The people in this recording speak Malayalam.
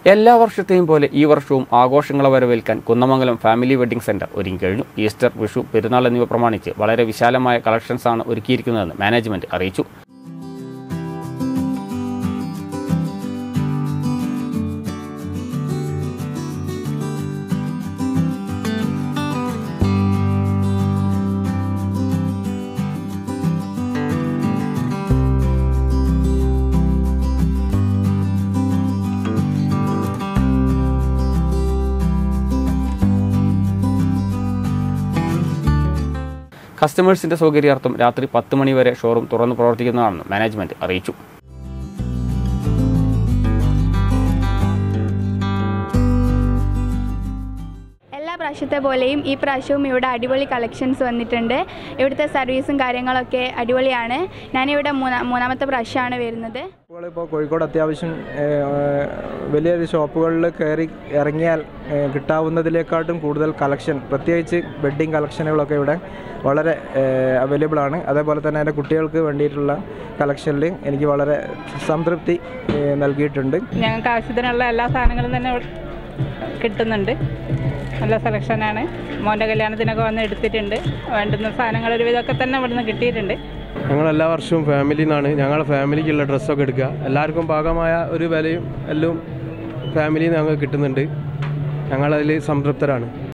എല്ലാ വർഷത്തെയും പോലെ ഈ വർഷവും ആഘോഷങ്ങളെ വരവേൽക്കാൻ കുന്നമംഗലം ഫാമിലി വെഡ്ഡിംഗ് സെന്റർ ഒരുങ്ങിക്കഴിഞ്ഞു ഈസ്റ്റർ വിഷു പെരുന്നാൾ എന്നിവ പ്രമാണിച്ച് വളരെ വിശാലമായ കളക്ഷൻസാണ് ഒരുക്കിയിരിക്കുന്നതെന്ന് മാനേജ്മെന്റ് അറിയിച്ചു കസ്റ്റമേഴ്സിന്റെ സൗകര്യാർത്ഥം രാത്രി പത്ത് മണി വരെ ഷോറൂം തുറന്നു പ്രവർത്തിക്കുന്നതാണെന്ന് മാനേജ്മെന്റ് അറിയിച്ചു എല്ലാ പ്രാവശ്യത്തെ പോലെയും ഈ പ്രാവശ്യവും ഇവിടെ അടിപൊളി കളക്ഷൻസ് വന്നിട്ടുണ്ട് ഇവിടുത്തെ സർവീസും കാര്യങ്ങളൊക്കെ അടിപൊളിയാണ് ഞാനിവിടെ മൂന്നാ മൂന്നാമത്തെ പ്രാവശ്യമാണ് വരുന്നത് ഇപ്പോൾ കോഴിക്കോട് അത്യാവശ്യം ഏഹ്, വലിയൊരു ഷോപ്പുകളിൽ കയറി ഇറങ്ങിയാൽ ഏഹ്, കിട്ടാവുന്നതിലേക്കാട്ടും കൂടുതൽ കളക്ഷൻ പ്രത്യേകിച്ച് വെഡ്ഡിങ് കളക്ഷനുകളൊക്കെ ഇവിടെ വളരെ അവൈലബിൾ ആണ് അതേപോലെ തന്നെ എൻ്റെ കുട്ടികൾക്ക് വേണ്ടിയിട്ടുള്ള കളക്ഷനിൽ എനിക്ക് വളരെ സംതൃപ്തി ഏഹ്, നൽകിയിട്ടുണ്ട് ഞങ്ങൾക്ക് ആവശ്യത്തിനുള്ള എല്ലാ സാധനങ്ങളും തന്നെ ഇവിടെ കിട്ടുന്നുണ്ട് നല്ല സെലക്ഷനാണ് മോൻ്റെ കല്യാണത്തിനൊക്കെ വന്ന് എടുത്തിട്ടുണ്ട് വേണ്ടുന്ന സാധനങ്ങൾ ഒരുവിധമൊക്കെ തന്നെ ഇവിടുന്ന് കിട്ടിയിട്ടുണ്ട് ഞങ്ങൾ എല്ലാ വർഷവും ഫാമിലിയിൽ നിന്നാണ് ഞങ്ങളുടെ ഫാമിലിക്കുള്ള ഡ്രസ്സൊക്കെ എടുക്കുക എല്ലാവർക്കും പാകമായ ഒരു വിലയും എല്ലാം ഫാമിലിയിൽ നിന്ന് ഞങ്ങൾക്ക് കിട്ടുന്നുണ്ട് ഞങ്ങളതിൽ സംതൃപ്തരാണ്